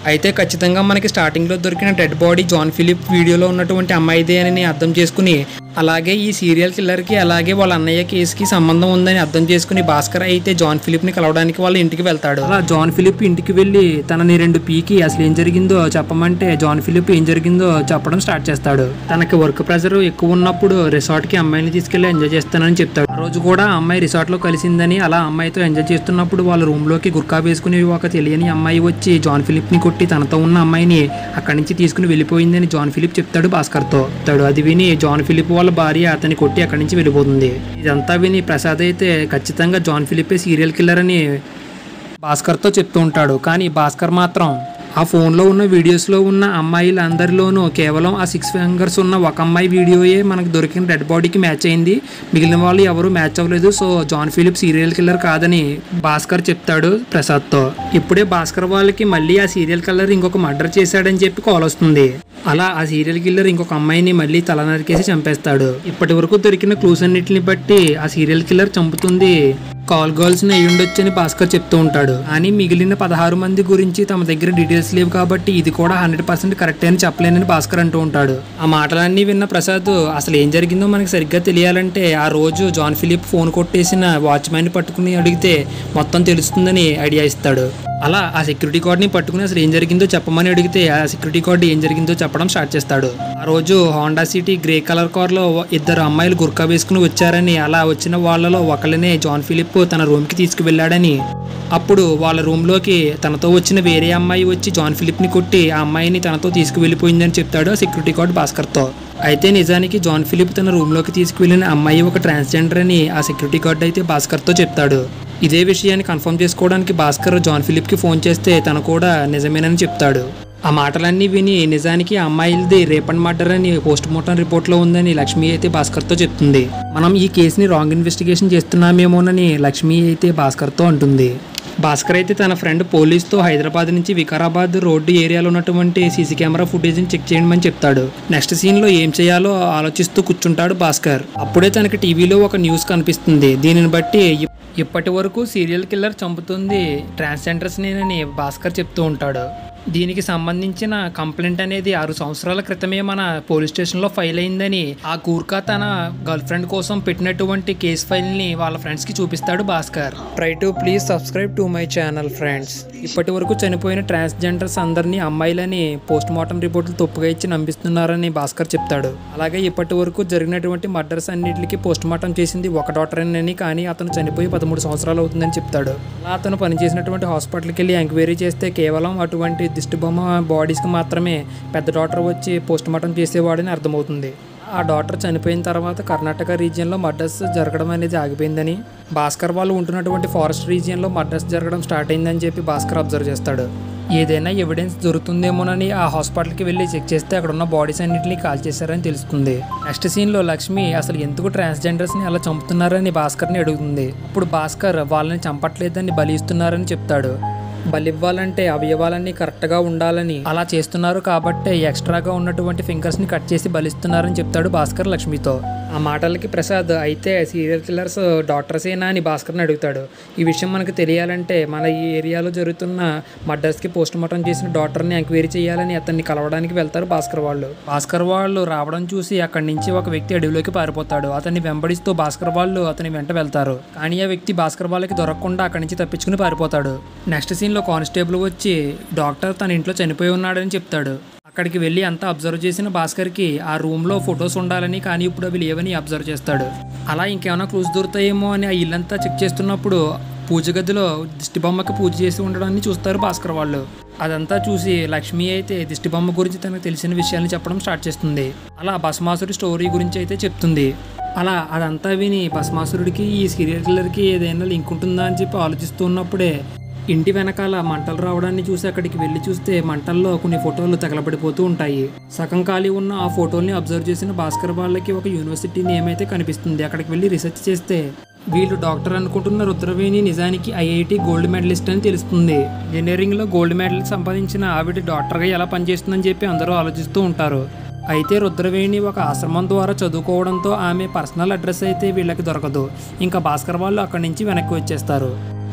అయితే ఖచ్చితంగా మనకి స్టార్టింగ్లో దొరికిన డెడ్ బాడీ జాన్ ఫిలిప్ వీడియోలో ఉన్నటువంటి అమ్మాయిదే అని అర్థం చేసుకుని అలాగే ఈ సీరియల్ కిల్లర్కి అలాగే వాళ్ళ అన్నయ్య కేసుకి సంబంధం ఉందని అర్థం చేసుకుని భాస్కర్ అయితే జాన్ ఫిలిప్ని కలవడానికి వాళ్ళ ఇంటికి వెళ్తాడు అలా జాన్ ఫిలిప్ ఇంటికి వెళ్ళి తనని రెండు పీకి అసలు ఏం జరిగిందో చెప్పమంటే జాన్ ఫిలిప్ ఏం జరిగిందో చెప్పడం స్టార్ట్ చేస్తాడు తనకి వర్క్ ప్రెషర్ ఎక్కువ ఉన్నప్పుడు రిసార్ట్కి అమ్మాయిని తీసుకెళ్లి ఎంజాయ్ చేస్తానని చెప్తాడు ఆ రోజు కూడా ఆ అమ్మాయి రిసార్ట్లో కలిసిందని అలా అమ్మాయితో ఎంజాయ్ చేస్తున్నప్పుడు వాళ్ళ రూమ్లోకి గుర్కా వేసుకుని ఒక తెలియని అమ్మాయి వచ్చి జాన్ ఫిలిప్ని కొట్టి తనతో ఉన్న అమ్మాయిని అక్కడి నుంచి తీసుకుని వెళ్ళిపోయిందని జాన్ ఫిలిప్ చెప్తాడు భాస్కర్తో చెప్తాడు అది విని జాన్ ఫిలిప్ వాళ్ళ భార్య అతన్ని కొట్టి అక్కడి నుంచి వెళ్ళిపోతుంది ఇదంతా విని ప్రసాద్ అయితే ఖచ్చితంగా జాన్ ఫిలిపే సీరియల్ కిల్లర్ అని భాస్కర్తో చెప్తూ ఉంటాడు కానీ భాస్కర్ మాత్రం ఆ ఫోన్లో ఉన్న వీడియోస్లో ఉన్న అమ్మాయిలందరిలోనూ కేవలం ఆ సిక్స్ ఫింగర్స్ ఉన్న ఒక అమ్మాయి వీడియోయే మనకు దొరికిన డెడ్ బాడీకి మ్యాచ్ అయింది మిగిలిన వాళ్ళు ఎవరు మ్యాచ్ అవ్వలేదు so John Philip serial killer కాదని భాస్కర్ చెప్తాడు ప్రసాద్తో ఇప్పుడే భాస్కర్ వాళ్ళకి మళ్ళీ ఆ సీరియల్ కిల్లర్ ఇంకొక మర్డర్ చేశాడని చెప్పి కాల్ వస్తుంది అలా ఆ సీరియల్ కిల్లర్ ఇంకొక అమ్మాయిని మళ్ళీ తల నరికేసి చంపేస్తాడు ఇప్పటి వరకు దొరికిన క్లూస్ అన్నిటిని బట్టి ఆ సీరియల్ కిల్లర్ చంపుతుంది కాల్ గర్ల్స్ ని అయ్యుండొచ్చు అని భాస్కర్ చెప్తూ ఉంటాడు కానీ మిగిలిన పదహారు మంది గురించి తమ దగ్గర డీటెయిల్స్ లేవు కాబట్టి ఇది కూడా హండ్రెడ్ పర్సెంట్ కరెక్ట్ అని చెప్పలేనని భాస్కర్ అంటూ ఉంటాడు ఆ మాటలన్నీ విన్న ప్రసాద్ అసలు ఏం జరిగిందో మనకి సరిగ్గా తెలియాలంటే ఆ రోజు జాన్ ఫిలిప్ ఫోన్ కొట్టేసిన వాచ్మ్యాన్ పట్టుకుని అడిగితే మొత్తం తెలుస్తుందని ఐడియా ఇస్తాడు అలా ఆ సెక్యూరిటీ గార్డ్ని పట్టుకుని అసలు ఏం జరిగిందో చెప్పమని అడిగితే ఆ సెక్యూరిటీ గార్డ్ ఏం జరిగిందో చెప్పడం స్టార్ట్ చేస్తాడు ఆ రోజు హోండా సిటీ గ్రే కలర్ కార్లో ఇద్దరు అమ్మాయిలు గుర్కా వేసుకుని వచ్చారని అలా వచ్చిన వాళ్ళలో ఒకళ్ళనే జాన్ ఫిలిప్ తన రూమ్కి తీసుకువెళ్ళాడని అప్పుడు వాళ్ళ రూమ్లోకి తనతో వచ్చిన వేరే అమ్మాయి వచ్చి జాన్ ఫిలిప్ని కొట్టి ఆ అమ్మాయిని తనతో తీసుకువెళ్ళిపోయిందని చెప్తాడు ఆ సెక్యూరిటీ గార్డ్ భాస్కర్తో అయితే నిజానికి జాన్ ఫిలిప్ తన రూమ్లోకి తీసుకువెళ్ళిన అమ్మాయి ఒక ట్రాన్స్జెండర్ అని ఆ సెక్యూరిటీ గార్డ్ అయితే భాస్కర్తో చెప్తాడు ఇదే విషయాన్ని కన్ఫర్మ్ చేసుకోవడానికి భాస్కర్ జాన్ ఫిలిప్కి ఫోన్ చేస్తే తను కూడా నిజమేనని చెప్తాడు ఆ మాటలన్నీ విని నిజానికి ఆ అమ్మాయిలది రేప్ అండ్ మర్డర్ అని పోస్ట్ మార్టం రిపోర్ట్లో ఉందని లక్ష్మి అయితే భాస్కర్తో చెప్తుంది మనం ఈ కేసుని రాంగ్ ఇన్వెస్టిగేషన్ చేస్తున్నామేమోనని లక్ష్మి అయితే భాస్కర్తో అంటుంది భాస్కర్ అయితే తన ఫ్రెండ్ పోలీస్తో హైదరాబాద్ నుంచి వికారాబాద్ రోడ్డు ఏరియాలో ఉన్నటువంటి సీసీ కెమెరా ఫుటేజ్ని చెక్ చేయమని చెప్తాడు నెక్స్ట్ సీన్లో ఏం చేయాలో ఆలోచిస్తూ కూర్చుంటాడు భాస్కర్ అప్పుడే తనకి టీవీలో ఒక న్యూస్ కనిపిస్తుంది దీనిని బట్టి ఇప్- ఇప్పటి వరకు సీరియల్ కిల్లర్ చంపుతుంది ట్రాన్స్జెండర్స్ నేనని భాస్కర్ చెప్తూ ఉంటాడు దీనికి సంబంధించిన కంప్లైంట్ అనేది ఆరు సంవత్సరాల క్రితమే మన పోలీస్ స్టేషన్లో ఫైల్ అయిందని ఆ గూర్ఖా తన గర్ల్ ఫ్రెండ్ కోసం పెట్టినటువంటి కేస్ ఫైల్ని వాళ్ళ ఫ్రెండ్స్కి చూపిస్తాడు Bhaskar try to please subscribe to my channel friends ఇప్పటి వరకు చనిపోయిన ట్రాన్స్జెండర్స్ అందరినీ అమ్మాయిలని పోస్ట్ మార్టం రిపోర్టులు తప్పుగా ఇచ్చి నంబిస్తున్నారని భాస్కర్ చెప్తాడు అలాగే ఇప్పటి వరకు జరిగినటువంటి మర్డర్స్ అన్నిటికీ పోస్ట్ మార్టం చేసింది ఒక డాక్టరేనని కానీ అతను చనిపోయి పదమూడు సంవత్సరాలు అవుతుందని చెప్తాడు అలా అతను పనిచేసినటువంటి హాస్పిటల్కి వెళ్ళి ఎంక్వైరీ చేస్తే కేవలం అటువంటి దిష్టి బొమ్మ బాడీస్కి మాత్రమే పెద్ద డాక్టర్ వచ్చి పోస్ట్ మార్టం చేసేవాడని అర్థమవుతుంది ఆ డాక్టర్ చనిపోయిన తర్వాత కర్ణాటక రీజియన్లో మర్డర్స్ జరగడం అనేది ఆగిపోయిందని భాస్కర్ వాళ్ళు ఉంటున్నటువంటి ఫారెస్ట్ రీజియన్లో మర్డర్స్ జరగడం స్టార్ట్ అయిందని చెప్పి భాస్కర్ అబ్జర్వ్ చేస్తాడు ఏదైనా ఎవిడెన్స్ దొరుకుతుందేమోనని ఆ హాస్పిటల్కి వెళ్ళి చెక్ చేస్తే అక్కడ ఉన్న బాడీస్ అన్నింటినీ కాల్ చేశారని తెలుస్తుంది నెక్స్ట్ సీన్లో లక్ష్మి అసలు ఎందుకు ట్రాన్స్జెండర్స్ని అలా చంపుతున్నారని భాస్కర్ని అడుగుతుంది ఇప్పుడు భాస్కర్ వాళ్ళని చంపట్లేదని బలి ఇస్తున్నారని చెప్తాడు బలివ్వాలంటే అవయవాలన్నీ కరెక్ట్గా ఉండాలని అలా చేస్తున్నారు కాబట్టి ఎక్స్ట్రాగా ఉన్నటువంటి ఫింగర్స్ని కట్ చేసి బలిస్తున్నారని చెప్తాడు భాస్కర్ లక్ష్మితో ఆ మాటలకి ప్రసాద్ అయితే సీరియల్ కిల్లర్స్ డాక్టర్సేనా అని భాస్కర్ని అడుగుతాడు ఈ విషయం మనకు తెలియాలంటే మన ఈ ఏరియాలో జరుగుతున్న మర్డర్స్కి పోస్ట్ మార్టం చేసిన డాక్టర్ని ఎంక్వైరీ చేయాలని అతన్ని కలవడానికి వెళ్తారు భాస్కర్ వాళ్ళు భాస్కర్ వాళ్ళు రావడం చూసి అక్కడి నుంచి ఒక వ్యక్తి అడవిలోకి పారిపోతాడు అతన్ని వెంబడిస్తూ భాస్కర్ వాళ్ళు అతని వెంట వెళ్తారు కానీ ఆ వ్యక్తి భాస్కర్ వాళ్ళకి దొరకకుండా అక్కడి నుంచి తప్పించుకుని పారిపోతాడు నెక్స్ట్ సీన్లో కానిస్టేబుల్ వచ్చి డాక్టర్ తన ఇంట్లో చనిపోయి ఉన్నాడని చెప్తాడు అక్కడికి వెళ్ళి అంతా అబ్జర్వ్ చేసిన భాస్కర్కి ఆ రూమ్లో ఫొటోస్ ఉండాలని కానీ ఇప్పుడు అవి లేవని అబ్జర్వ్ చేస్తాడు అలా ఇంకేమైనా క్లూస్ దొరుకుతాయేమో అని ఆ ఇల్లంతా చెక్ చేస్తున్నప్పుడు పూజ గదిలో దిష్టి బొమ్మకి పూజ చేసి ఉండడాన్ని చూస్తారు భాస్కర్ వాళ్ళు అదంతా చూసి లక్ష్మి అయితే దిష్టి బొమ్మ గురించి తనకు తెలిసిన విషయాన్ని చెప్పడం స్టార్ట్ చేస్తుంది అలా భస్మాసురి స్టోరీ గురించి అయితే చెప్తుంది అలా అదంతా విని భస్మాసురుడికి ఈ సీరియల్ కిల్లర్కి ఏదైనా లింక్ ఉంటుందా అని చెప్పి ఆలోచిస్తూ ఉన్నప్పుడే ఇంటి వెనకాల మంటలు రావడాన్ని చూసి అక్కడికి వెళ్ళి చూస్తే మంటల్లో కొన్ని ఫోటోలు తగలబడిపోతూ ఉంటాయి సగం ఖాళీ ఉన్న ఆ ఫోటోల్ని అబ్జర్వ్ చేసిన భాస్కర్ వాళ్ళకి ఒక యూనివర్సిటీ నేమ్ అయితే కనిపిస్తుంది అక్కడికి వెళ్ళి రీసెర్చ్ చేస్తే వీళ్ళు డాక్టర్ అనుకుంటున్న రుద్రవేణి నిజానికి ఐఐటి గోల్డ్ మెడలిస్ట్ అని తెలుస్తుంది ఇంజనీరింగ్లో గోల్డ్ మెడల్ సంపాదించిన ఆవిడ డాక్టర్గా ఎలా పనిచేస్తుందని చెప్పి అందరూ ఆలోచిస్తూ ఉంటారు అయితే రుద్రవేణి ఒక ఆశ్రమం ద్వారా చదువుకోవడంతో ఆమె పర్సనల్ అడ్రస్ అయితే వీళ్ళకి దొరకదు ఇంకా భాస్కర్ వాళ్ళు అక్కడి నుంచి వెనక్కి వచ్చేస్తారు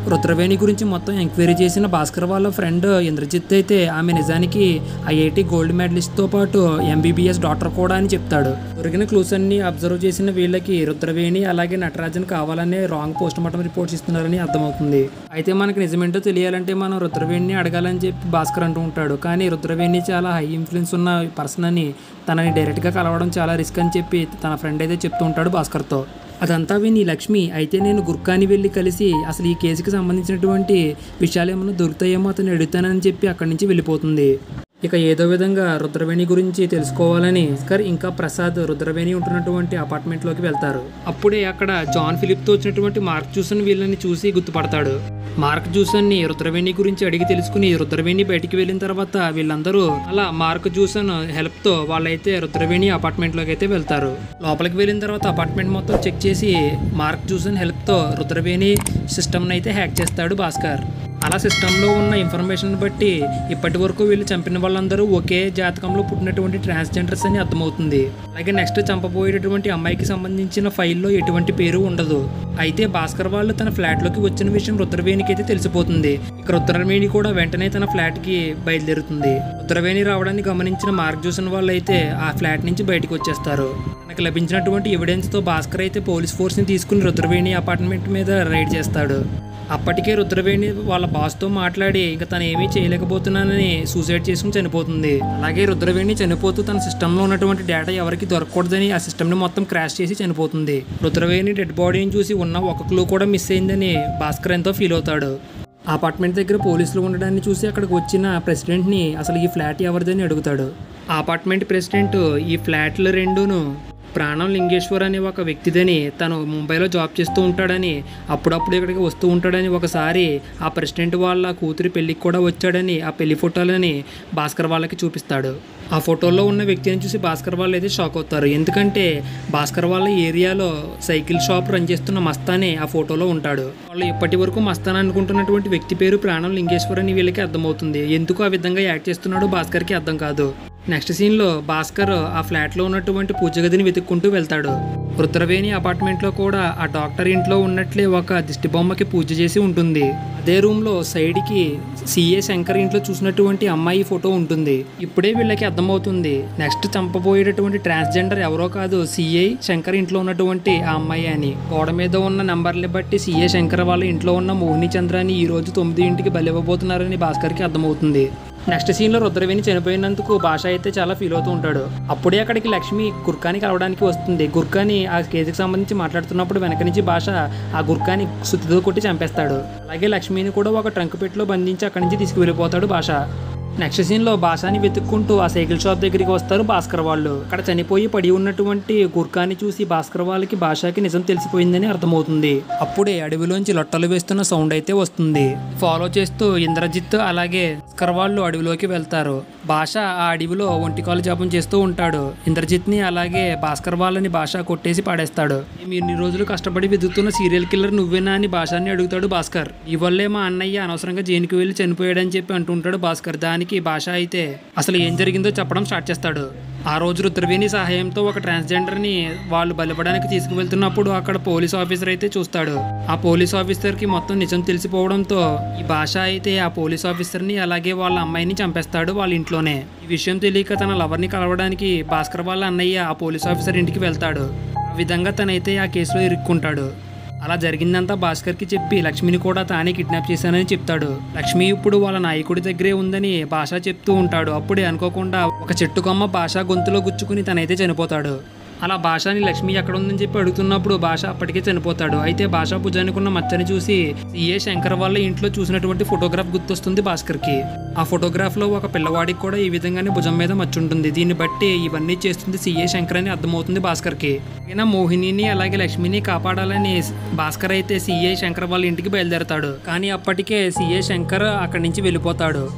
రుద్రవేణి గురించి మొత్తం ఎంక్వైరీ చేసిన భాస్కర్ వాళ్ళ ఫ్రెండ్ ఇంద్రజిత్ అయితే ఆమె నిజానికి ఐఐటి గోల్డ్ మెడలిస్ట్తో పాటు ఎంబీబీఎస్ డాక్టర్ కూడా అని చెప్తాడు దొరికిన క్లూస్ అన్ని అబ్జర్వ్ చేసిన వీళ్ళకి రుద్రవేణి అలాగే నటరాజన్ కావాలనే రాంగ్ పోస్ట్ మార్టం రిపోర్ట్స్ ఇస్తున్నారని అర్థమవుతుంది అయితే మనకి నిజమేంటో తెలియాలంటే మనం రుద్రవేణిని అడగాలని చెప్పి భాస్కర్ అంటూ ఉంటాడు కానీ రుద్రవేణి చాలా హై ఇన్ఫ్లుయెన్స్ ఉన్న పర్సన్ అని తనని డైరెక్ట్గా కలవడం చాలా రిస్క్ అని చెప్పి తన ఫ్రెండ్ అయితే చెప్తూ ఉంటాడు భాస్కర్తో అదంతా విని లక్ష్మి అయితే నేను గుర్కాని వెళ్ళి కలిసి అసలు ఈ కేసుకి సంబంధించినటువంటి విషయాలు ఏమైనా దొరుకుతాయేమో అతను అడుగుతానని చెప్పి అక్కడి నుంచి వెళ్ళిపోతుంది ఇక ఏదో విధంగా రుద్రవేణి గురించి తెలుసుకోవాలని స్కర్ ఇంకా ప్రసాద్ రుద్రవేణి ఉంటున్నటువంటి అపార్ట్మెంట్లోకి వెళ్తారు అప్పుడే అక్కడ జాన్ ఫిలిప్తో వచ్చినటువంటి మార్క్ జూసన్ వీళ్ళని చూసి గుర్తుపడతాడు మార్క్ జూసన్ని రుద్రవేణి గురించి అడిగి తెలుసుకుని రుద్రవేణి బయటికి వెళ్ళిన తర్వాత వీళ్ళందరూ అలా మార్క్ జూసన్ హెల్ప్తో వాళ్ళైతే రుద్రవేణి అపార్ట్మెంట్లోకి అయితే వెళ్తారు లోపలికి వెళ్ళిన తర్వాత అపార్ట్మెంట్ మొత్తం చెక్ చేసి మార్క్ జూసన్ హెల్ప్తో రుద్రవేణి సిస్టమ్ని అయితే హ్యాక్ చేస్తాడు భాస్కర్ అలా సిస్టంలో ఉన్న ఇన్ఫర్మేషన్ బట్టి ఇప్పటి వరకు వీళ్ళు చంపిన వాళ్ళందరూ ఒకే జాతకంలో పుట్టినటువంటి ట్రాన్స్జెండర్స్ అని అర్థమవుతుంది అలాగే నెక్స్ట్ చంపబోయేటటువంటి అమ్మాయికి సంబంధించిన ఫైల్లో ఎటువంటి పేరు ఉండదు అయితే భాస్కర్ వాళ్ళు తన ఫ్లాట్లోకి వచ్చిన విషయం రుద్రవేణికి అయితే తెలిసిపోతుంది ఇక రుద్రవేణి కూడా వెంటనే తన ఫ్లాట్కి బయలుదేరుతుంది రుద్రవేణి రావడాన్ని గమనించిన మార్క్ జూసన్ వాళ్ళు అయితే ఆ ఫ్లాట్ నుంచి బయటకు వచ్చేస్తారు తనకు లభించినటువంటి ఎవిడెన్స్తో భాస్కర్ అయితే పోలీస్ ఫోర్స్ని తీసుకుని రుద్రవేణి అపార్ట్మెంట్ మీద రైడ్ చేస్తాడు అప్పటికే రుద్రవేణి వాళ్ళ బాస్తో మాట్లాడి ఇంకా తను ఏమీ చేయలేకపోతున్నానని సూసైడ్ చేసుకుని చనిపోతుంది అలాగే రుద్రవేణి చనిపోతూ తన సిస్టంలో ఉన్నటువంటి డేటా ఎవరికి దొరకకూడదని ఆ సిస్టమ్ని మొత్తం క్రాష్ చేసి చనిపోతుంది రుద్రవేణి డెడ్ బాడీని చూసి ఉన్న ఒక క్లూ కూడా మిస్ అయిందని భాస్కర్ ఎంతో ఫీల్ అవుతాడు ఆ అపార్ట్మెంట్ దగ్గర పోలీసులు ఉండడాన్ని చూసి అక్కడికి వచ్చిన ప్రెసిడెంట్ని అసలు ఈ ఫ్లాట్ ఎవరిదని అడుగుతాడు ఆ అపార్ట్మెంట్ ప్రెసిడెంట్ ఈ ఫ్లాట్లు రెండును ప్రాణం లింగేశ్వర్ అనే ఒక వ్యక్తిదని తను ముంబైలో జాబ్ చేస్తూ ఉంటాడని అప్పుడప్పుడు ఇక్కడికి వస్తూ ఉంటాడని ఒకసారి ఆ ప్రెసిడెంట్ వాళ్ళ కూతురి పెళ్ళికి కూడా వచ్చాడని ఆ పెళ్లి ఫోటోలని భాస్కర్ వాళ్ళకి చూపిస్తాడు ఆ ఫోటోలో ఉన్న వ్యక్తిని చూసి భాస్కర్ వాళ్ళు అయితే షాక్ అవుతారు ఎందుకంటే భాస్కర్ వాళ్ళ ఏరియాలో సైకిల్ షాప్ రన్ చేస్తున్న మస్తానే ఆ ఫోటోలో ఉంటాడు వాళ్ళు ఇప్పటి వరకు మస్తాన్ అనుకుంటున్నటువంటి వ్యక్తి పేరు ప్రాణం లింగేశ్వర్ అని వీళ్ళకి అర్థమవుతుంది ఎందుకు ఆ విధంగా యాక్ట్ చేస్తున్నాడో భాస్కర్కి అర్థం కాదు నెక్స్ట్ సీన్లో భాస్కర్ ఆ ఫ్లాట్లో ఉన్నటువంటి పూజ గదిని వెతుక్కుంటూ వెళ్తాడు రుద్రవేణి అపార్ట్మెంట్లో కూడా ఆ డాక్టర్ ఇంట్లో ఉన్నట్లే ఒక దిష్టి బొమ్మకి పూజ చేసి ఉంటుంది అదే రూమ్లో సైడ్కి సిఏ శంకర్ ఇంట్లో చూసినటువంటి అమ్మాయి ఫోటో ఉంటుంది ఇప్పుడే వీళ్ళకి అర్థమవుతుంది నెక్స్ట్ చంపబోయేటటువంటి ట్రాన్స్జెండర్ ఎవరో కాదు సిఐ శంకర్ ఇంట్లో ఉన్నటువంటి ఆ అమ్మాయి అని గోడ మీద ఉన్న నంబర్ని బట్టి సిఏ శంకర్ వాళ్ళ ఇంట్లో ఉన్న మోహిని చంద్రాని ఈ రోజు తొమ్మిది ఇంటికి బలివ్వబోతున్నారని భాస్కర్కి అర్థమవుతుంది నెక్స్ట్ సీన్లో రుద్రవేణి చనిపోయినందుకు భాష అయితే చాలా ఫీల్ అవుతూ ఉంటాడు అప్పుడే అక్కడికి లక్ష్మి గుర్కాని కలవడానికి వస్తుంది గుర్కాని ఆ కేసుకి సంబంధించి మాట్లాడుతున్నప్పుడు వెనక నుంచి భాష ఆ గుర్కాని సుత్తితో కొట్టి చంపేస్తాడు అలాగే లక్ష్మిని కూడా ఒక ట్రంక్ పెట్టిలో బంధించి అక్కడి నుంచి తీసుకువెళ్ళిపోతాడు భాష నెక్స్ట్ సీన్లో భాషని వెతుక్కుంటూ ఆ సైకిల్ షాప్ దగ్గరికి వస్తారు భాస్కర్ వాళ్ళు అక్కడ చనిపోయి పడి ఉన్నటువంటి గుర్కాని చూసి భాస్కర్ వాళ్ళకి భాషకి నిజం తెలిసిపోయిందని అర్థమవుతుంది అప్పుడే అడవిలోంచి లొట్టలు వేస్తున్న సౌండ్ అయితే వస్తుంది ఫాలో చేస్తూ ఇంద్రజిత్ అలాగే భాస్కర్ వాళ్ళు అడవిలోకి వెళ్తారు భాష ఆ అడవిలో ఒంటికాలు జాపం చేస్తూ ఉంటాడు ఇంద్రజిత్ని అలాగే భాస్కర్ వాళ్ళని భాష కొట్టేసి పాడేస్తాడు మీరు ఇన్ని రోజులు కష్టపడి వెతుకుతున్న సీరియల్ కిల్లర్ నువ్వేనా అని భాషాన్ని అడుగుతాడు భాస్కర్ ఈ వల్లే మా అన్నయ్య అనవసరంగా జైలుకి వెళ్ళి చనిపోయాడని చెప్పి అంటుంటాడు భాస్కర్ దానికి భాష అయితే అసలు ఏం జరిగిందో చెప్పడం స్టార్ట్ చేస్తాడు ఆ రోజు రుద్రవేణి సహాయంతో ఒక ట్రాన్స్జెండర్ని వాళ్ళు బలిపడానికి తీసుకువెళ్తున్నప్పుడు అక్కడ పోలీస్ ఆఫీసర్ అయితే చూస్తాడు ఆ పోలీస్ ఆఫీసర్కి మొత్తం నిజం తెలిసిపోవడంతో ఈ భాష అయితే ఆ పోలీస్ ఆఫీసర్ని అలాగే వాళ్ళ అమ్మాయిని చంపేస్తాడు వాళ్ళ ఇంట్లోనే ఈ విషయం తెలియక తన లవర్ని కలవడానికి భాస్కర్ వాళ్ళ అన్నయ్య ఆ పోలీస్ ఆఫీసర్ ఇంటికి వెళ్తాడు ఆ విధంగా తనైతే ఆ కేసులో ఇరుక్కుంటాడు అలా జరిగిందంతా భాస్కర్కి చెప్పి లక్ష్మిని కూడా తానే కిడ్నాప్ చేశానని చెప్తాడు లక్ష్మి ఇప్పుడు వాళ్ళ నాయకుడి దగ్గరే ఉందని భాష చెప్తూ ఉంటాడు అప్పుడే అనుకోకుండా ఒక చెట్టు కొమ్మ భాష గొంతులో గుచ్చుకుని తనైతే చనిపోతాడు అలా భాషని లక్ష్మి ఎక్కడ ఉందని చెప్పి అడుగుతున్నప్పుడు భాష అప్పటికే చనిపోతాడు అయితే భాష భుజానికి ఉన్న మచ్చని చూసి సిఏ శంకర్ వాళ్ళ ఇంట్లో చూసినటువంటి ఫోటోగ్రాఫ్ గుర్తొస్తుంది భాస్కర్కి ఆ ఫోటోగ్రాఫ్లో ఒక పిల్లవాడికి కూడా ఈ విధంగానే భుజం మీద మచ్చ ఉంటుంది దీన్ని బట్టి ఇవన్నీ చేస్తుంది సిఏ శంకర్ అని అర్థమవుతుంది భాస్కర్కి అయినా మోహినిని అలాగే లక్ష్మిని కాపాడాలని భాస్కర్ అయితే సిఏ శంకర్ వాళ్ళ ఇంటికి బయలుదేరతాడు కానీ అప్పటికే సిఏ శంకర్ అక్కడి నుంచి వెళ్ళిపోతాడు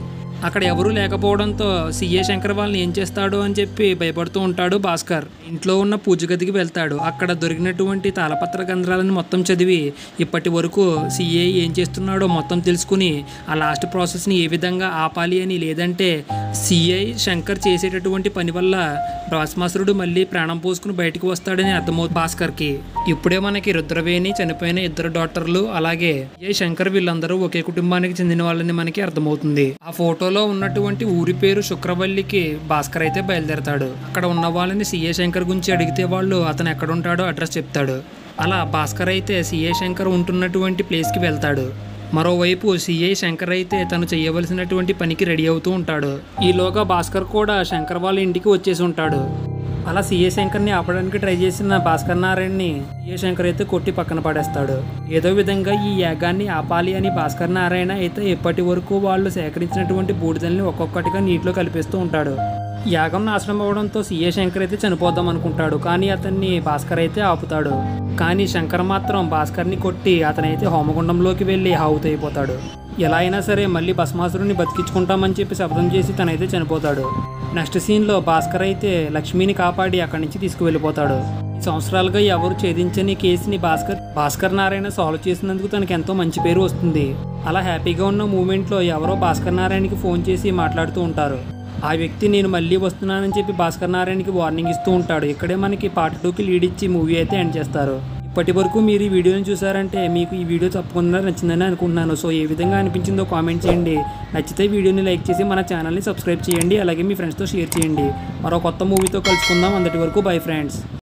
అక్కడ ఎవరూ లేకపోవడంతో సిఏ శంకర్ వాళ్ళని ఏం చేస్తాడు అని చెప్పి భయపడుతూ ఉంటాడు భాస్కర్ ఇంట్లో ఉన్న పూజ గదికి వెళ్తాడు అక్కడ దొరికినటువంటి తాళపత్ర గంధ్రాలను మొత్తం చదివి ఇప్పటి వరకు సిఏ ఏం చేస్తున్నాడో మొత్తం తెలుసుకుని ఆ లాస్ట్ ప్రాసెస్ని ఏ విధంగా ఆపాలి అని లేదంటే సిఐ శంకర్ చేసేటటువంటి పని వల్ల భస్మాసురుడు మళ్ళీ ప్రాణం పోసుకుని బయటకు వస్తాడని అర్థమవుతుంది భాస్కర్కి ఇప్పుడే మనకి రుద్రవేణి చనిపోయిన ఇద్దరు డాక్టర్లు అలాగే ఏ శంకర్ వీళ్ళందరూ ఒకే కుటుంబానికి చెందిన వాళ్ళని మనకి అర్థమవుతుంది ఆ ఫోటోలో ఉన్నటువంటి ఊరి పేరు శుక్రవల్లికి భాస్కర్ అయితే బయలుదేరతాడు అక్కడ ఉన్న వాళ్ళని సిఏ శంకర్ గురించి అడిగితే వాళ్ళు అతను ఎక్కడ ఉంటాడో అడ్రస్ చెప్తాడు అలా భాస్కర్ అయితే సిఏ శంకర్ ఉంటున్నటువంటి ప్లేస్కి వెళ్తాడు మరోవైపు సిఐ శంకర్ అయితే తను చేయవలసినటువంటి పనికి రెడీ అవుతూ ఉంటాడు ఈలోగా భాస్కర్ కూడా శంకర్ వాళ్ళ ఇంటికి వచ్చేసి ఉంటాడు అలా సిఏ శంకర్ని ఆపడానికి ట్రై చేసిన భాస్కర్ నారాయణని సిఏ శంకర్ అయితే కొట్టి పక్కన పడేస్తాడు ఏదో విధంగా ఈ యాగాన్ని ఆపాలి అని భాస్కర్ నారాయణ అయితే ఇప్పటి వరకు వాళ్ళు సేకరించినటువంటి బూడిదల్ని ఒక్కొక్కటిగా నీటిలో కలిపేస్తూ ఉంటాడు యాగం నాశనం అవడంతో సిఏ శంకర్ అయితే చనిపోదాం అనుకుంటాడు కానీ అతన్ని భాస్కర్ అయితే ఆపుతాడు కానీ శంకర్ మాత్రం భాస్కర్ని కొట్టి అతనైతే హోమగుండంలోకి వెళ్ళి హావుత్ అయిపోతాడు ఎలా అయినా సరే మళ్ళీ భస్మాసురుని బతికించుకుంటామని చెప్పి శబ్దం చేసి తనైతే చనిపోతాడు నెక్స్ట్ సీన్లో భాస్కర్ అయితే లక్ష్మిని కాపాడి అక్కడి నుంచి తీసుకువెళ్ళిపోతాడు ఈ సంవత్సరాలుగా ఎవరు ఛేదించని కేసుని భాస్కర్ భాస్కర్ నారాయణ సాల్వ్ చేసినందుకు తనకి ఎంతో మంచి పేరు వస్తుంది అలా హ్యాపీగా ఉన్న మూమెంట్లో ఎవరో భాస్కర్ నారాయణకి ఫోన్ చేసి మాట్లాడుతూ ఉంటారు ఆ వ్యక్తి నేను మళ్ళీ వస్తున్నానని చెప్పి భాస్కర్ నారాయణకి వార్నింగ్ ఇస్తూ ఉంటాడు ఇక్కడే మనకి పార్ట్ టూకి లీడ్ ఇచ్చి మూవీ అయితే ఎండ్ చేస్తారు ఇప్పటి వరకు మీరు ఈ వీడియోని చూసారంటే మీకు ఈ వీడియో తప్పకుండా నచ్చిందని అనుకుంటున్నాను సో ఏ విధంగా అనిపించిందో కామెంట్ చేయండి నచ్చితే వీడియోని లైక్ చేసి మన ఛానల్ని సబ్స్క్రైబ్ చేయండి అలాగే మీ ఫ్రెండ్స్తో షేర్ చేయండి మరో కొత్త మూవీతో కలుసుకుందాం అందటి వరకు బై ఫ్రెండ్స్